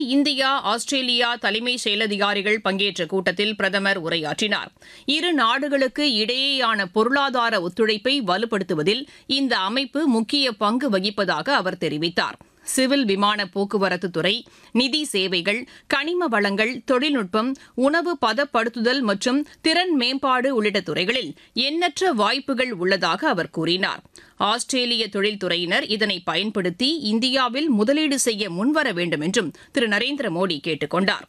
India Australia தலைமை செயலதிகாரிகள் பங்கேற்ற கூட்டத்தில் பிரதமர் உரையாற்றினார் இரு நாடுகளுக்கு இடையேயான பொருளாதார ஒத்துழைப்பை வலுப்படுத்துவதில் இந்த அமைப்பு முக்கிய பங்கு வகிப்பதாக அவர் தெரிவித்தார் சிவில் விமான போக்குவரத்து துறை நிதி சேவைகள் கனிம வளங்கள் தொழில்நுட்பம் உணவு பதப்படுத்துதல் மற்றும் திறன் மேம்பாடு உள்ளிட்ட துறைகளில் எண்ணற்ற வாய்ப்புகள் உள்ளதாக அவர் கூறினார் ஆஸ்திரேலிய தொழில்துறையினர் இதனை பயன்படுத்தி இந்தியாவில் முதலீடு செய்ய முன்வர வேண்டும் என்றும் திரு நரேந்திர மோடி கேட்டுக் கொண்டார்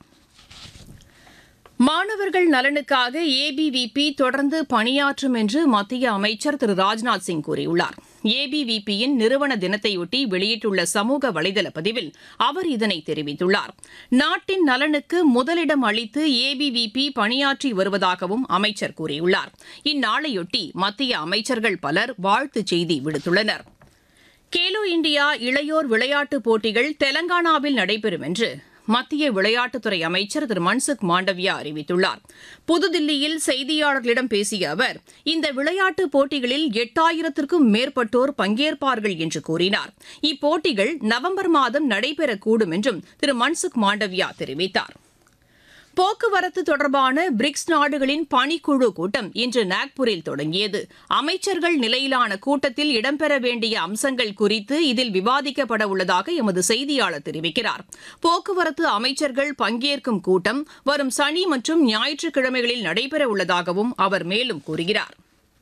மாணவர்கள் நலனுக்காக ஏபிவிபி தொடர்ந்து பணியாற்றும் என்று மத்திய அமைச்சர் திரு ராஜ்நாத் சிங் கூறியுள்ளார் ஏபிவிபியின் நிறுவன தினத்தையொட்டி வெளியிட்டுள்ள சமூக வலைதள பதிவில் அவர் இதனை தெரிவித்துள்ளார் நாட்டின் நலனுக்கு முதலிடம் அளித்து ஏபிவிபி பணியாற்றி வருவதாகவும் அமைச்சர் கூறியுள்ளார் இந்நாளையொட்டி மத்திய அமைச்சர்கள் பலர் வாழ்த்துச் செய்தி விடுத்துள்ளனர் கேலோ இந்தியா இளையோர் விளையாட்டுப் போட்டிகள் தெலங்கானாவில் நடைபெறும் என்று மத்திய விளையாட்டுத்துறை அமைச்சர் திரு மன்சுக் மாண்டவியா அறிவித்துள்ளார் புதுதில்லியில் செய்தியாளர்களிடம் பேசிய அவர் இந்த விளையாட்டுப் போட்டிகளில் எட்டாயிரத்திற்கும் மேற்பட்டோர் பங்கேற்பார்கள் என்று கூறினார் இப்போட்டிகள் நவம்பர் மாதம் நடைபெறக்கூடும் என்றும் திரு மன்சுக் மாண்டவியா தெரிவித்தார் போக்குவரத்து தொடர்பான பிரிக்ஸ் நாடுகளின் பணிக்குழு கூட்டம் இன்று நாக்பூரில் தொடங்கியது அமைச்சர்கள் நிலையிலான கூட்டத்தில் இடம்பெற வேண்டிய அம்சங்கள் குறித்து இதில் விவாதிக்கப்பட உள்ளதாக எமது செய்தியாளர் தெரிவிக்கிறார் போக்குவரத்து அமைச்சர்கள் பங்கேற்கும் கூட்டம் வரும் சனி மற்றும் ஞாயிற்றுக்கிழமைகளில் நடைபெற உள்ளதாகவும் அவர் மேலும் கூறுகிறார்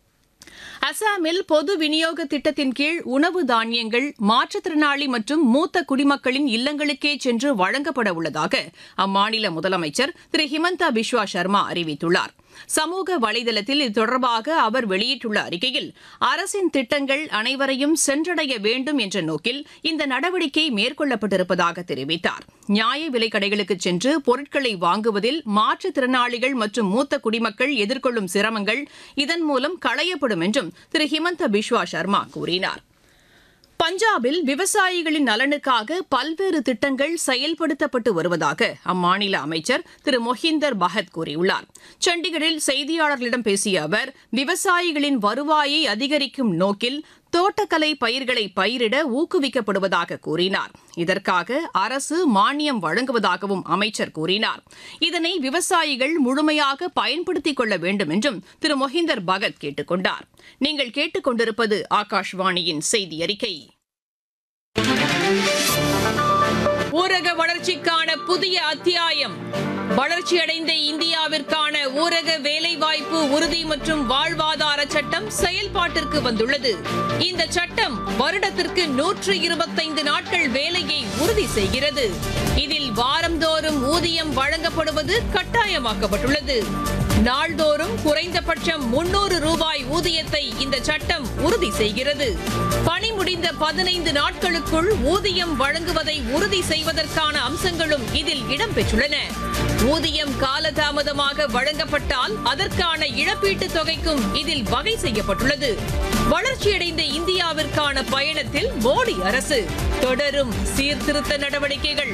அசாமில் பொது விநியோக திட்டத்தின் கீழ் உணவு தானியங்கள் மாற்றுத்திறனாளி மற்றும் மூத்த குடிமக்களின் இல்லங்களுக்கே சென்று வழங்கப்பட உள்ளதாக அம்மாநில முதலமைச்சர் திரு ஹிமந்தா பிஸ்வா சர்மா அறிவித்துள்ளார் சமூக வலைதளத்தில் இது தொடர்பாக அவர் வெளியிட்டுள்ள அறிக்கையில் அரசின் திட்டங்கள் அனைவரையும் சென்றடைய வேண்டும் என்ற நோக்கில் இந்த நடவடிக்கை மேற்கொள்ளப்பட்டிருப்பதாக தெரிவித்தார் நியாய விலைக் கடைகளுக்கு சென்று பொருட்களை வாங்குவதில் மாற்றுத்திறனாளிகள் மற்றும் மூத்த குடிமக்கள் எதிர்கொள்ளும் சிரமங்கள் இதன் மூலம் களையப்படும் என்றும் திரு ஹிமந்த பிஸ்வா சர்மா கூறினார் பஞ்சாபில் விவசாயிகளின் நலனுக்காக பல்வேறு திட்டங்கள் செயல்படுத்தப்பட்டு வருவதாக அம்மாநில அமைச்சர் திரு மொஹிந்தர் பகத் கூறியுள்ளார் சண்டிகரில் செய்தியாளர்களிடம் பேசிய அவர் விவசாயிகளின் வருவாயை அதிகரிக்கும் நோக்கில் தோட்டக்கலை பயிர்களை பயிரிட ஊக்குவிக்கப்படுவதாக கூறினார் இதற்காக அரசு மானியம் வழங்குவதாகவும் அமைச்சர் கூறினார் இதனை விவசாயிகள் முழுமையாக பயன்படுத்திக் கொள்ள வேண்டும் என்றும் திரு மொஹிந்தர் பகத் கேட்டுக் கொண்டார் நீங்கள் கேட்டுக்கொண்டிருப்பது ஆகாஷ்வாணியின் செய்தி அறிக்கை ஊரக வளர்ச்சிக்கான புதிய அத்தியாயம் வளர்ச்சியடைந்த இந்தியாவிற்கான ஊரக வேலைவாய்ப்பு உறுதி மற்றும் வாழ்வாதார சட்டம் செயல்பாட்டிற்கு வந்துள்ளது இந்த சட்டம் வருடத்திற்கு நூற்று இருபத்தைந்து நாட்கள் வேலையை உறுதி செய்கிறது இதில் வாரந்தோறும் ஊதியம் வழங்கப்படுவது கட்டாயமாக்கப்பட்டுள்ளது நாள்தோறும் குறைந்தபட்சம் முன்னூறு ரூபாய் ஊதியத்தை இந்த சட்டம் உறுதி செய்கிறது பணி முடிந்த பதினைந்து நாட்களுக்குள் ஊதியம் வழங்குவதை உறுதி செய்வதற்கான அம்சங்களும் இதில் இடம்பெற்றுள்ளன ஊதியம் காலதாமதமாக வழங்கப்பட்டால் அதற்கான இழப்பீட்டுத் தொகைக்கும் இதில் வகை செய்யப்பட்டுள்ளது வளர்ச்சியடைந்த இந்தியாவிற்கான பயணத்தில் மோடி அரசு தொடரும் சீர்திருத்த நடவடிக்கைகள்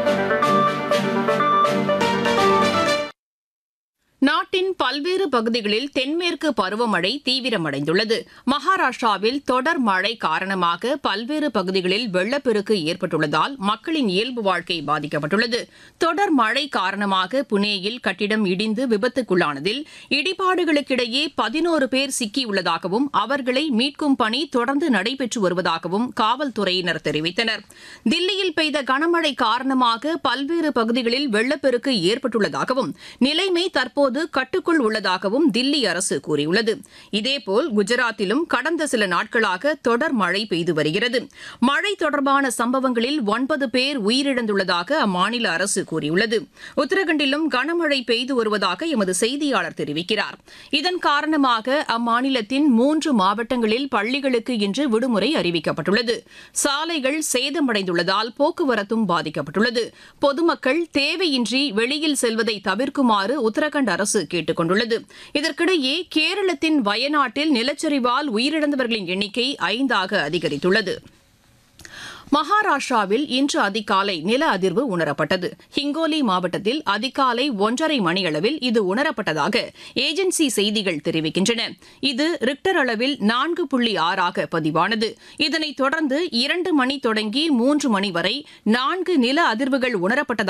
நாட்டின் பல்வேறு பகுதிகளில் தென்மேற்கு பருவமழை தீவிரமடைந்துள்ளது மகாராஷ்டிராவில் தொடர் மழை காரணமாக பல்வேறு பகுதிகளில் வெள்ளப்பெருக்கு ஏற்பட்டுள்ளதால் மக்களின் இயல்பு வாழ்க்கை பாதிக்கப்பட்டுள்ளது தொடர் மழை காரணமாக புனேயில் கட்டிடம் இடிந்து விபத்துக்குள்ளானதில் இடிபாடுகளுக்கிடையே பதினோரு பேர் சிக்கியுள்ளதாகவும் அவர்களை மீட்கும் பணி தொடர்ந்து நடைபெற்று வருவதாகவும் காவல்துறையினர் தெரிவித்தனர் தில்லியில் பெய்த கனமழை காரணமாக பல்வேறு பகுதிகளில் வெள்ளப்பெருக்கு ஏற்பட்டுள்ளதாகவும் நிலைமை தற்போது தற்போது கட்டுக்குள் உள்ளதாகவும் தில்லி அரசு கூறியுள்ளது இதேபோல் குஜராத்திலும் கடந்த சில நாட்களாக தொடர் மழை பெய்து வருகிறது மழை தொடர்பான சம்பவங்களில் ஒன்பது பேர் உயிரிழந்துள்ளதாக அம்மாநில அரசு கூறியுள்ளது உத்தரகண்டிலும் கனமழை பெய்து வருவதாக எமது செய்தியாளர் தெரிவிக்கிறார் இதன் காரணமாக அம்மாநிலத்தின் மூன்று மாவட்டங்களில் பள்ளிகளுக்கு இன்று விடுமுறை அறிவிக்கப்பட்டுள்ளது சாலைகள் சேதமடைந்துள்ளதால் போக்குவரத்தும் பாதிக்கப்பட்டுள்ளது பொதுமக்கள் தேவையின்றி வெளியில் செல்வதை தவிர்க்குமாறு உத்தரகண்ட் அரசு கேட்டுக் கொண்டுள்ளது இதற்கிடையே கேரளத்தின் வயநாட்டில் நிலச்சரிவால் உயிரிழந்தவர்களின் எண்ணிக்கை ஐந்தாக அதிகரித்துள்ளது மகாராஷ்டிராவில் இன்று அதிகாலை நில அதிர்வு உணரப்பட்டது ஹிங்கோலி மாவட்டத்தில் அதிகாலை ஒன்றரை மணியளவில் இது உணரப்பட்டதாக ஏஜென்சி செய்திகள் தெரிவிக்கின்றன இது ரிக்டர் அளவில் நான்கு புள்ளி ஆறாக பதிவானது இதனைத் தொடர்ந்து இரண்டு மணி தொடங்கி மூன்று மணி வரை நான்கு நில அதிர்வுகள் உணரப்பட்டதாக